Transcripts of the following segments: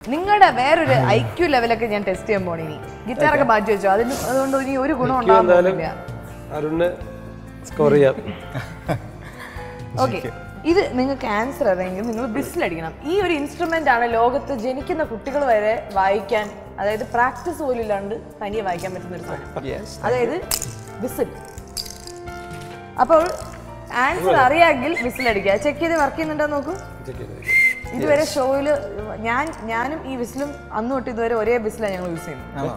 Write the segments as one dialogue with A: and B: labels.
A: നിങ്ങളുടെ വേറൊരു I Q ലെവലൊക്കെ ഞാൻ ടെസ്റ്റ് ചെയ്യാൻ പോണി ഇനി ഗിറ്റാറൊക്കെ മാറ്റി വെച്ചോ അതിന് അതുകൊണ്ട് ഇനി ഒരു ഗുണം ഉണ്ടാകുന്നില്ല
B: അരുണിന് സ്കോർ ചെയ്യാം
A: ഓക്കെ ഇത് നിങ്ങൾക്ക് ആൻസർ അറിയെങ്കിൽ നിങ്ങൾ ബിസിലടിക്കണം ഈ ഒരു ഇൻസ്ട്രുമെന്റ് ആണ് ലോകത്ത് ജനിക്കുന്ന കുട്ടികൾ വരെ വായിക്കാൻ അതായത് പ്രാക്ടീസ് പോലും ഇല്ലാണ്ട് തനിയെ വായിക്കാൻ പറ്റുന്ന ഒരു സാധനം അതായത് വിസിൽ അപ്പോൾ ആൻസർ അറിയാമെങ്കിൽ വിസിലടിക്കുക ചെക്ക് ചെയ്ത് വർക്ക് ചെയ്യുന്നുണ്ടോ നോക്കൂ ഇതുവരെ ഷോയിൽ ഞാൻ ഞാനും ഈ വിസിലും അന്ന് തൊട്ട് ഇതുവരെ ഒരേ വിസിലാണ് ഞങ്ങൾ യൂസ് ചെയ്യുന്നത്
C: ആണോ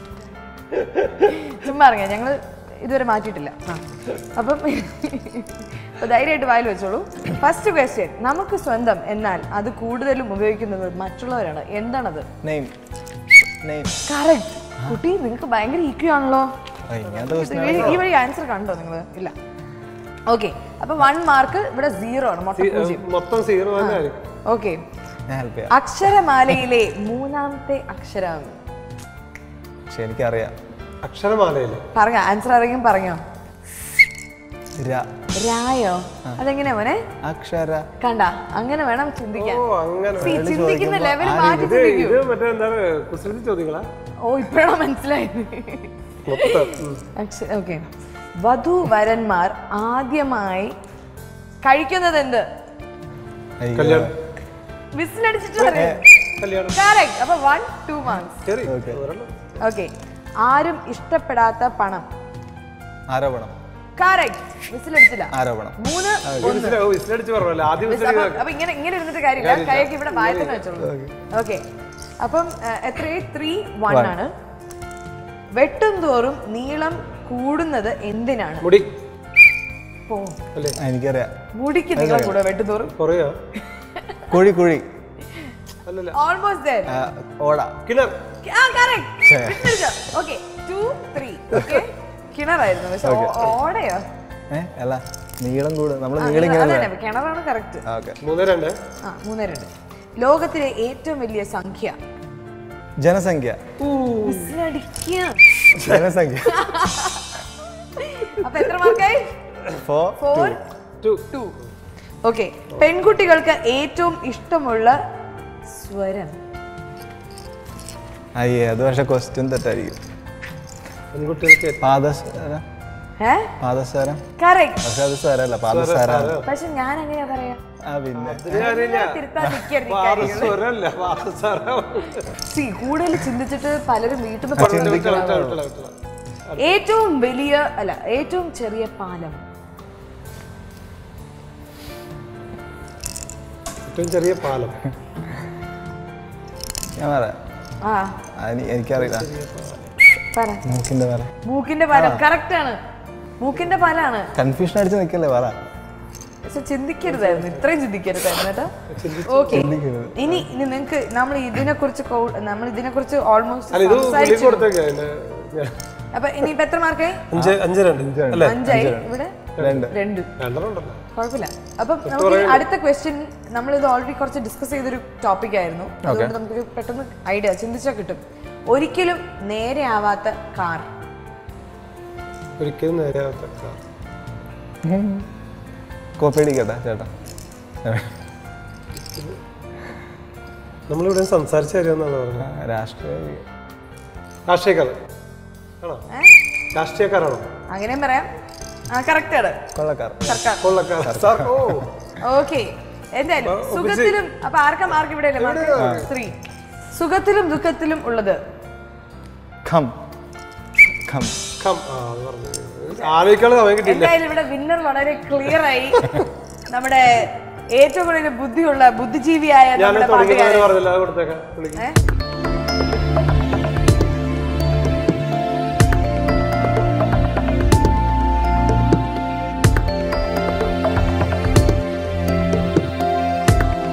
A: ചുമ്മാ ഇറങ്ങിയ ഞങ്ങൾ ഇതുവരെ മാറ്റിയിട്ടില്ല ആ. അപ്പം അപ്പൊ ധൈര്യമായിട്ട് വായിൽ വെച്ചോളൂ ഫസ്റ്റ് ക്വസ്റ്റ്യൻ നമുക്ക് സ്വന്തം എന്നാൽ അത് കൂടുതലും ഉപയോഗിക്കുന്നത് മറ്റുള്ളവരാണ് എന്താണത്
C: നെയിം നെയിം
A: കറക്റ്റ് കുട്ടി നിങ്ങൾക്ക് ഭയങ്കര ഈക്വി ആണല്ലോ
C: ഇങ്ങനത്തെ
A: ഇത് ഈ- ഈ വഴി ആൻസർ കണ്ടോ നിങ്ങൾ ഇല്ല ഓക്കെ അപ്പൊ വൺ മാർക്ക് ഇവിടെ സീറോ ആണ് മൊത്തം പൂജ്യം
B: മൊത്തം സീറോ തന്നെ ആയിരിക്കും
A: ഓക്കെ
C: ഞാൻ ഹെൽപ്പ് ചെയ്യാം
A: അക്ഷരമാലയിലെ മൂന്നാമത്തെ അക്ഷരം
C: പക്ഷെ എനിക്കറിയാം
B: അക്ഷരമാലയില്
A: പറഞ്ഞോ ആൻസർ അറിയെങ്കിൽ പറഞ്ഞോ
C: ര
A: രായോ അതെങ്ങനെയാ മോനെ
C: അക്ഷര
A: കണ്ട അങ്ങനെ വേണം ചിന്തിക്കാൻ
B: ഓ അങ്ങനെ
A: See, ചിന്തിക്കുന്ന ലെവൽ മാറ്റി
B: ഇത്
A: ചിന്തിക്കൂ
B: ഇത് മറ്റേ എന്താണ് കുസൃതി ചോദ്യങ്ങളാ
A: ഓ ഇപ്പോഴാണ് മനസ്സിലായത്
B: മൊത്തം ഉം.
A: ഓക്കെ വധു വരന്മാർ ആദ്യമായി കഴിക്കുന്നത് എന്ത്
C: അയ്യോ.
B: കല്യാണം
A: വിസിലടിച്ചിട്ട് പറയാം
B: കല്യാണം
A: കറക്റ്റ് അപ്പൊ വൺ ടു മാർക്സ്
B: ശരി
C: Okay.
B: ഒരെണ്ണം.
A: ഓക്കെ ആരും ഇഷ്ടപ്പെടാത്ത പണം
C: ആരോപണം
A: കറക്റ്റ് വിസിലടിച്ചില്ല
C: ആരോപണം
A: മൂന്ന്
B: വിസിൽ- ഓ, വിസിലടിച്ച് പറഞ്ഞല്ലോ ആദ്യം വിസിൽ
A: അപ്പൊ അപ്പൊ ഇങ്ങനെ ഇങ്ങനെ ഇരുന്നിട്ട് കാര്യമില്ല കൈയൊക്കെ ഇവിടെ വായത്തന്നെ വെച്ചോളൂ ഓക്കെ അപ്പം ഏഹ്, എത്രയായി ത്രീ വൺ ആണ് വെട്ടും തോറും നീളം കൂടുന്നത് എന്തിനാണ്
B: മുടി
A: പോ
B: അല്ലേ
C: ആ, എനിക്കറിയാം
A: മുടിക്ക് നീളം കൂടുക വെട്ടും തോറും
B: കുറയോ
C: കുഴി കുഴി
B: അല്ലല്ല
A: ഓൾമോസ്റ്റ്
C: ആ, ഓട
B: കിണർ
A: ഓക്കെ ടു ത്രീ ഓക്കെ കിണറായിരുന്നു പക്ഷെ ഓ- ഓടയോ
C: ഏ അല്ല നീളം കൂടും നമ്മൾ
A: ആ,
C: നീളം ഇങ്ങനെ
A: അതന്നെ കിണറാണ് കറക്റ്റ്
C: ഓക്കെ
B: മൂന്ന് രണ്ട്
A: ആ മൂന്നേ രണ്ട് ലോകത്തിലെ ഏറ്റവും വലിയ സംഖ്യ
C: ജനസംഖ്യ
A: വിസിലടിക്കുക.
C: ജനസംഖ്യ
A: അപ്പൊ എത്ര മാർക്കായി
C: four
A: four
B: two
A: two okay പെൺകുട്ടികൾക്ക് ഏറ്റവും ഇഷ്ടമുള്ള സ്വരം
C: അയ്യേ അത് പക്ഷെ ക്വസ്റ്റ്യൻ തെറ്റായിരിക്കും
B: പെൺകുട്ടികൾക്ക്
C: പാദസ്വരം
A: ഏ
C: പാദസ്വരം
A: കറക്റ്റ്
C: പക്ഷെ അത് സ്വരമല്ല പാദസ്വരം
A: പക്ഷെ ഞാൻ അങ്ങനെയാ പറയാ
C: ആ പിന്നെ
B: അറിയില്ല
A: തിരുത്താൻ നിൽക്കരുത് ഈ കാര്യങ്ങള്.
B: പാദസ്വരല്ല പാദസ്വരം
A: See, കൂടുതൽ ചിന്തിച്ചിട്ട് പലരും വീട്ടിൽ
B: വിട്ടള,
A: നിന്ന്
B: വിട്ടള, വിട്ടള, വിട്ടള.
A: ഏറ്റവും വലിയ അല്ല ഏറ്റവും ചെറിയ പാലം
B: ഏറ്റവും ചെറിയ പാലം
C: ഞാൻ പറയാം
A: ആ
C: ആ, എനി- എനിക്കറിയില്ല
A: പറ
C: മൂക്കിന്റെ പറ
A: മൂക്കിന്റെ പാലം കറക്റ്റ് ആണ് മൂക്കിന്റെ പാലാണ്
C: കൺഫ്യൂഷൻ അടിച്ച് നിൽക്കല്ലേ പറ
A: പക്ഷെ ചിന്തിക്കരുതായിരുന്നു ഇത്രയും ചിന്തിക്കരുതായിരുന്നു കേട്ടോ ഓക്കെ ഇനി ഇനി നിങ്ങക്ക് നമ്മൾ ഇതിനെ കുറിച്ച് നമ്മൾ ഇതിനെ കുറിച്ച് ഓൾമോസ്റ്റ്
B: അല്ല ഇത് പുള്ളി
A: സംസാരിച്ചു
B: കൊടുത്തേക്കാ എന്റെ ഞാൻ-
A: അപ്പൊ ഇനിയിപ്പോ എത്ര മാർക്കായി
B: അഞ്ച് അഞ്ച് രണ്ട് അല്ലേ
A: അഞ്ചായി ഇവിടെ
C: രണ്ട്
A: രണ്ട്
B: രണ്ടെണ്ണം ഉണ്ടല്ലോ
A: കുഴപ്പമില്ല അപ്പം നമുക്ക് ഈ അടുത്ത ക്വസ്റ്റ്യൻ നമ്മൾ ഇത് ഓൾറെഡി കുറച്ച് ഡിസ്കസ് ചെയ്തൊരു ടോപ്പിക് ആയിരുന്നു അതുകൊണ്ട് നമുക്ക് പെട്ടെന്ന് ഐഡിയ ചിന്തിച്ചാൽ കിട്ടും ഒരിക്കലും നേരെ ആവാത്ത കാർ
B: ഒരിക്കലും നേരെയാവാത്ത കാർ.
C: കോപ്പി അടിക്കട്ടെ ചേട്ടാ
B: നമ്മളിവിടെ സംസാരിച്ച കാര്യമെന്നാണ് പറഞ്ഞത്
C: ആ, രാഷ്ട്രീയ
B: രാഷ്ട്രീയക്കാർ ആണോ രാഷ്ട്രീയക്കാരാണോ
A: അങ്ങനെയും പറയാം ആ കറക്റ്റ് ആണ്
C: കൊള്ളക്കാർ
A: സർക്കാർ
B: കൊള്ളക്കാർ സാർ ഓ
A: ഓക്കെ എന്തായാലും സുഖത്തിലും അപ്പൊ ആർക്കാ മാർക്ക് ഇവിടെ മാർക്ക് ത്രീ സുഖത്തിലും ദുഃഖത്തിലും ഉള്ളത്
C: ഖം ഖം
B: കം ആ അത് പറഞ്ഞു ആലോചിക്കാനുള്ള സമയം കിട്ടിയില്ല
A: എന്തായാലും ഇവിടെ വിന്നർ വളരെ ക്ലിയർ ആയി നമ്മുടെ ഏറ്റവും കൂടുതൽ ബുദ്ധിയുള്ള ബുദ്ധിജീവിയായ
B: ഞാൻ
A: നമ്മുടെ
B: തുടങ്ങിയവര്
A: പാട്ടുകാരൻ
B: പറഞ്ഞില്ല അത് കൊടുത്തേക്കാം പുള്ളിക്ക്
A: ഏ?